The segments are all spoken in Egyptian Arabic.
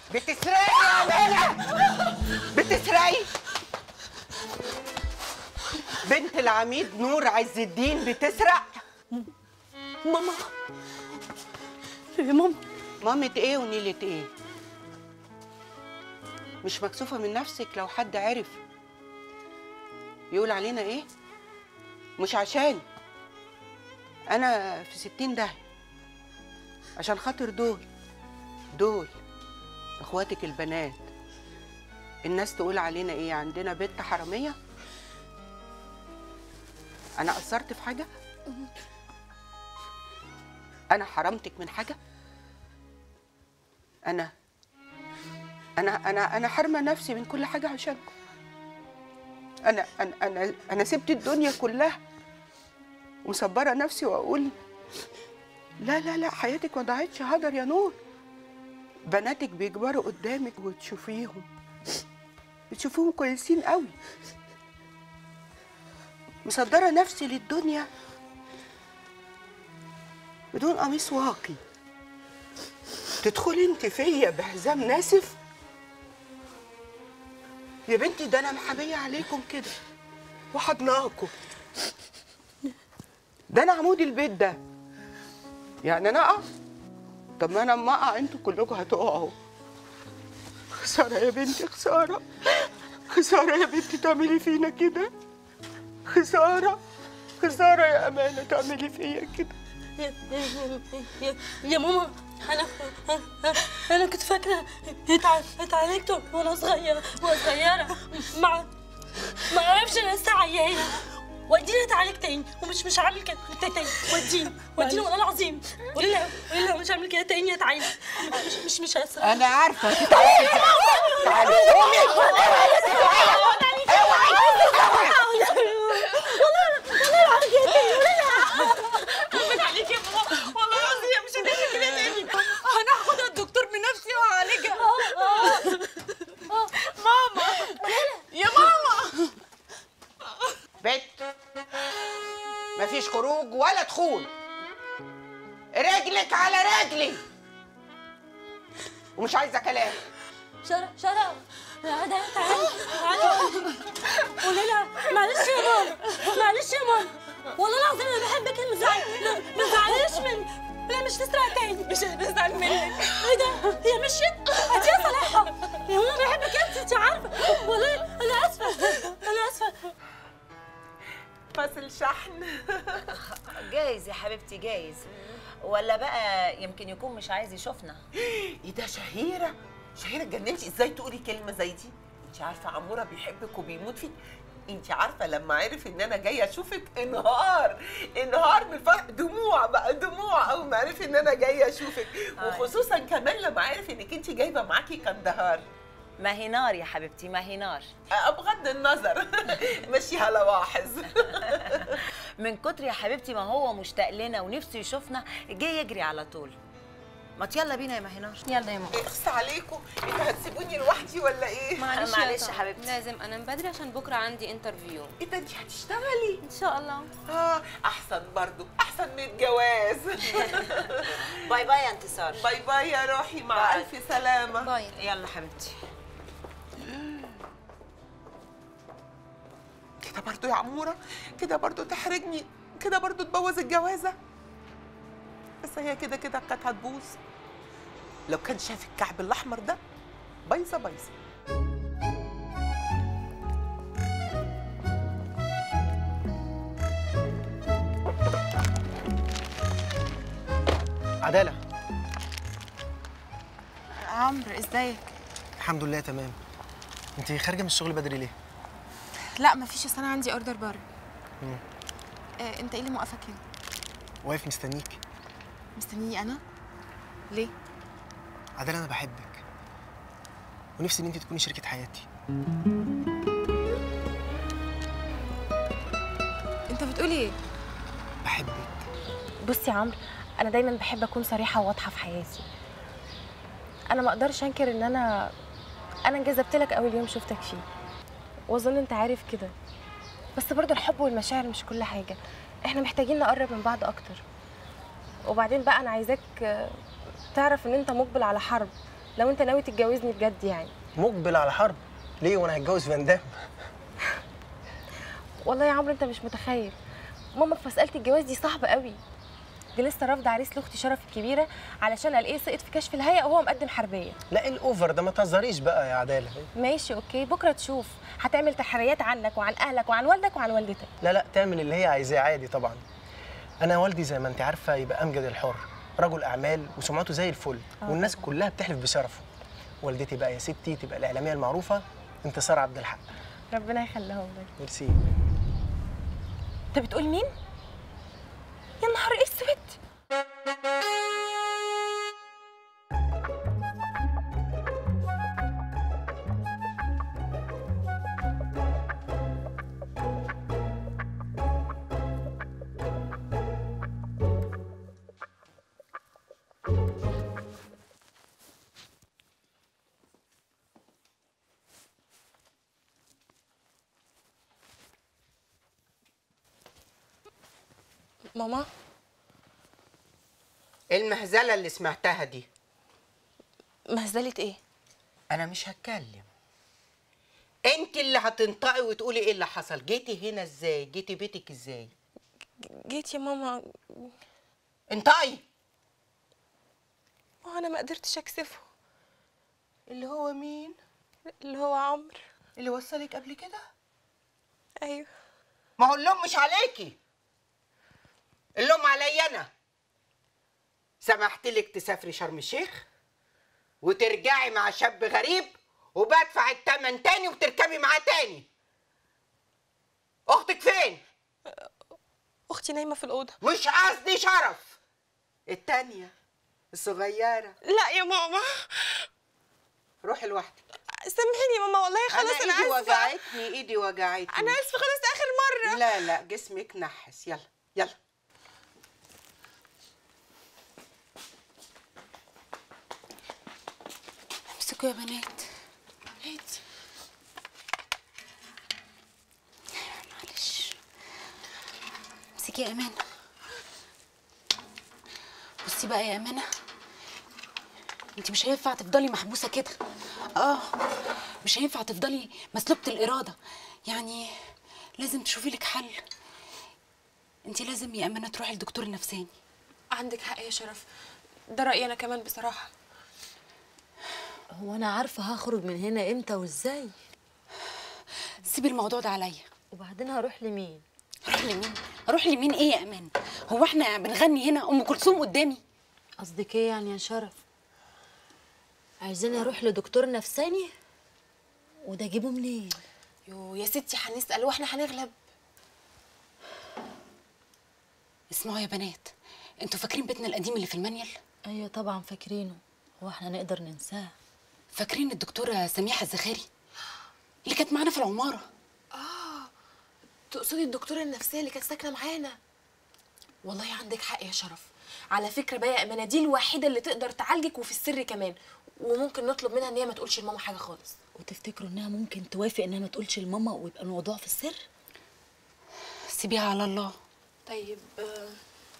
بتسرقي يا امانه بتسرقي بنت العميد نور عز الدين بتسرق ماما يا ماما مامة ايه ونيلة ايه مش مكسوفة من نفسك لو حد عرف يقول علينا ايه مش عشان انا في ستين ده عشان خاطر دول دول اخواتك البنات الناس تقول علينا ايه عندنا بنت حرامية انا قصرت في حاجة انا حرمتك من حاجة انا انا انا انا حارمه نفسي من كل حاجه عشانكم انا انا انا انا سبت الدنيا كلها ومصبره نفسي واقول لا لا لا حياتك ما ضاعتش هدر يا نور بناتك بيكبروا قدامك وتشوفيهم بتشوفيهم كويسين قوي مصدره نفسي للدنيا بدون قميص واقي تدخلي انت فيا بحزام ناسف يا بنتي ده انا محاميه عليكم كده وحضناكم ده انا عمود البيت ده يعني انا اقع طب ما انا اما اقع انتوا كلكم هتقعوا خساره يا بنتي خساره خساره يا بنتي تعملي فينا كده خساره خساره يا امانه تعملي فيا كده يا, يا, يا, يا ماما انا انا كنت فاكره اتع- اتعالجت وانا صغيره وانا صغيره مع ما اعرفش انا لسه عيانه وديني اتعالج تاني ومش مش هعمل كده تاني وديني وديني والله العظيم قولي لها قولي لها مش هعمل كده تاني اتعالج مش مش مش هسرق انا عارفه تعالي تعالي قومي من عليك يا ماما والله العظيم مش هتعمل كده تاني انا هاخد الدكتور بنفسي وهعالجها ماما يا ماما بت مفيش خروج ولا دخول رجلك على رجلي ومش عايزه كلام شرف شرف تعالي تعالي تعالي قولي لها معلش يا ماما معلش يا ماما والله العظيم انا بحبك ما تزعل ما تزعليش من لا مش تسرق تاني مش بزعل منك ايه ده هي مشيت هاتيها صالحها يا ماما بحبك انت انت عارفه والله انا اسفه انا اسفه فاصل شحن جايز يا حبيبتي جايز ولا بقى يمكن يكون مش عايز يشوفنا ايه ده شهيره شهيره اتجننتي ازاي تقولي كلمه زي دي انت عارفه عموره بيحبك وبيموت فيك انت عارفه لما عرف ان انا جايه اشوفك انهار انهار من الفرح دموع بقى دموع اول ما عرف ان انا جايه اشوفك وخصوصا كمان لما عرف انك انت جايبه معاكي كندهار ما هي نار يا حبيبتي ما هي نار أه، بغض النظر مشيها لواحظ من كتر يا حبيبتي ما هو مشتاق لنا ونفسه يشوفنا جه يجري على طول ما يلا بينا يا مهنار يلا يا ماما اخس عليكم انتوا هتسيبوني لوحدي ولا ايه معلش معلش طنط. يا حبيبتي. لازم انام بدري عشان بكره عندي انترفيو ايه ده انت هتشتغلي ان شاء الله اه احسن برضو احسن من الجواز باي باي يا انتصار باي باي يا روحي مع باي. الف سلامه باي يلا حبيبتي كده برضو يا عموره كده برضو تحرجني كده برضو تبوظ الجوازه بس هي كده كده كانت هتبوظ لو كان شاف الكعب الاحمر ده بايظه بايظه عدالة عمرو ازيك الحمد لله تمام انت خارجة من الشغل بدري ليه؟ لا مفيش اصل انا عندي اوردر بره مم. آه، انت ايه اللي موقفك هنا واقف مستنيك مستنيني انا ليه عدالة أنا بحبك ونفسي إن أنت تكوني شريكة حياتي انت بتقولي ايه بحبك بصي يا عمرو انا دايما بحب اكون صريحه وواضحه في حياتي انا ما اقدرش انكر ان انا انا انجذبت لك اول يوم شفتك فيه واظن انت عارف كده بس برضو الحب والمشاعر مش كل حاجه احنا محتاجين نقرب من بعض اكتر وبعدين بقى انا عايزاك آه، تعرف ان انت مقبل على حرب لو انت ناوي تتجوزني بجد يعني مقبل على حرب ليه وانا هتجوز فان دام والله يا عمرو انت مش متخيل ماما في مساله الجواز دي صعبه قوي دي لسه رافضه عريس لاختي شرف الكبيره علشان قال ايه سقط في كشف الهيئه وهو مقدم حربيه لا ايه الاوفر ده ما تهزريش بقى يا عداله ماشي اوكي بكره تشوف هتعمل تحريات عنك وعن اهلك وعن والدك وعن والدتك لا لا تعمل اللي هي عايزاه عادي طبعا انا والدي زي ما انت عارفه يبقى امجد الحر رجل اعمال وسمعته زي الفل والناس كلها بتحلف بشرفه والدتي بقى يا ستي تبقى الاعلاميه المعروفه انتصار عبد الحق ربنا يخليهم لك ميرسي انت بتقول مين يا نهار اسود ماما المهزله اللي سمعتها دي مهزله ايه انا مش هتكلم انت اللي هتنطقي وتقولي ايه اللي حصل جيتي هنا ازاي جيتي بيتك ازاي جيت يا ماما انطقي وانا ما قدرتش اكسفه اللي هو مين اللي هو عمرو اللي وصلك قبل كده ايوه ما هو اللوم مش عليكي اللوم عليا انا سمحت لك تسافري شرم الشيخ وترجعي مع شاب غريب وبدفع التمن تاني وتركبي معاه تاني اختك فين اختي نايمه في الاوضه مش قصدي شرف التانية الصغيرة لا يا ماما روحي لوحدك سامحيني يا ماما والله خلاص انا انا, ايدي اسفه وجعتني ايدي وجعتني انا اسفه خلاص اخر مره لا لا جسمك نحس يلا يلا امسكوا يا بنات هاتي معلش امسكي يا امانه بصي بقى يا امانه انت مش هينفع تفضلي محبوسه كده اه مش هينفع تفضلي مسلوبه الاراده يعني لازم تشوفي لك حل انت لازم يا امانه تروحي لدكتور نفساني عندك حق يا شرف ده رايي انا كمان بصراحه هو انا عارفه هخرج من هنا امتى وازاي سيبي الموضوع ده عليا وبعدين هروح لمين اروح لمين اروح لمين ايه يا امان هو احنا بنغني هنا ام كلثوم قدامي قصدك ايه يعني يا شرف عايزين اروح لدكتور نفساني وده اجيبه منين يو يا ستي هنسال واحنا هنغلب اسمعوا يا بنات انتوا فاكرين بيتنا القديم اللي في المانيال ايوه طبعا فاكرينه هو احنا نقدر ننساه فاكرين الدكتوره سميحه الزخاري اللي كانت معانا في العماره تقصدي الدكتوره النفسيه اللي كانت ساكنه معانا والله عندك حق يا شرف على فكره بقى يا امانه دي الوحيده اللي تقدر تعالجك وفي السر كمان وممكن نطلب منها ان هي ما تقولش لماما حاجه خالص وتفتكروا انها ممكن توافق انها ما تقولش لماما ويبقى الموضوع في السر سيبيها على الله طيب آه،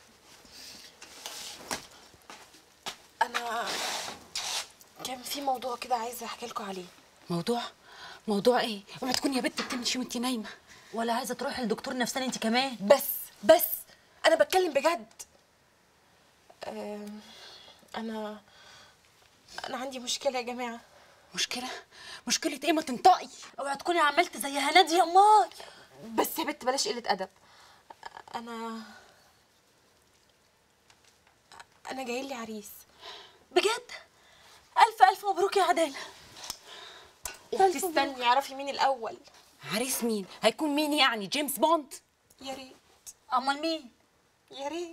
انا كان في موضوع كده عايزه احكي لكم عليه موضوع موضوع ايه اوعي تكوني يا بنت بتمشي وانت نايمه ولا عايزه تروحي لدكتور نفساني انت كمان بس بس انا بتكلم بجد آم، انا انا عندي مشكله يا جماعه مشكله مشكله ايه ما تنطقي اوعي تكوني عملت زي هنادي يا ماي بس يا بنت بلاش قله ادب انا انا جاي لي عريس بجد الف الف مبروك يا عداله انت استني اعرفي مين الاول عريس مين هيكون مين يعني جيمس بوند يا ريت امال مين يا ريت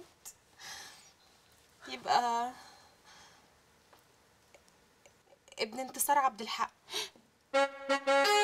يبقى ابن انتصار عبد الحق